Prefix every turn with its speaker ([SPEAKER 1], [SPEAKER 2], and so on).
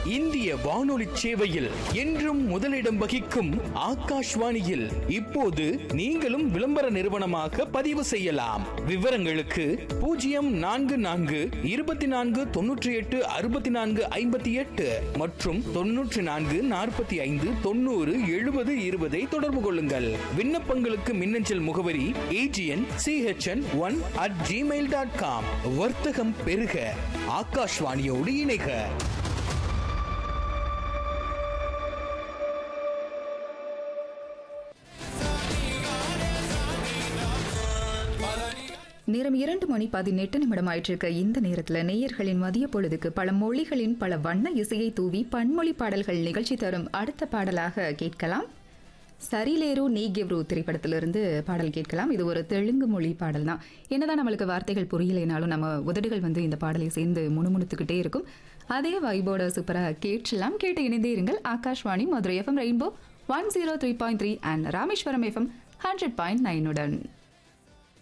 [SPEAKER 1] இந்திய வானொலி சேவையில் என்றும் முதலிடம் வகிக்கும் ஆகாஷ்வாணியில் இப்போது நீங்களும் விளம்பர நிறுவனமாக பதிவு செய்யலாம் விவரங்களுக்கு பூஜ்ஜியம் நான்கு நான்கு இருபத்தி நான்கு தொன்னூற்றி எட்டு அறுபத்தி நான்கு ஐம்பத்தி எட்டு மற்றும் தொன்னூற்றி நான்கு நாற்பத்தி ஐந்து தொண்ணூறு எழுபது இருபதை தொடர்பு கொள்ளுங்கள் விண்ணப்பங்களுக்கு மின்னஞ்சல் முகவரி AGN CHN one at Gmail dot com வர்த்தகம் பெருக ஆகாஷ்வாணியோடு இணைக
[SPEAKER 2] நேரம் இரண்டு மணி பதினெட்டு நிமிடம் ஆயிட்டிருக்க இந்த நேரத்துல நேயர்களின் மதிய பொழுதுக்கு பல மொழிகளின் பல வண்ண இசையை தூவி பன்மொழி பாடல்கள் நிகழ்ச்சி தரும் அடுத்த பாடலாக கேட்கலாம் சரிலேரு நீகெவ்ரு திரைப்படத்திலிருந்து பாடல் கேட்கலாம் இது ஒரு தெலுங்கு மொழி பாடல் தான் என்னதான் நம்மளுக்கு வார்த்தைகள் புரியலைனாலும் நம்ம உதடுகள் வந்து இந்த பாடலை சேர்ந்து முணுமுணுத்துக்கிட்டே இருக்கும் அதே வைபோட சூப்பராக கேட்கலாம் கேட்டு இணைந்தே இருங்கள் Akashvani Madurai FM rainbow one zero three point three and Rameswaram FM hundred point நைனுடன்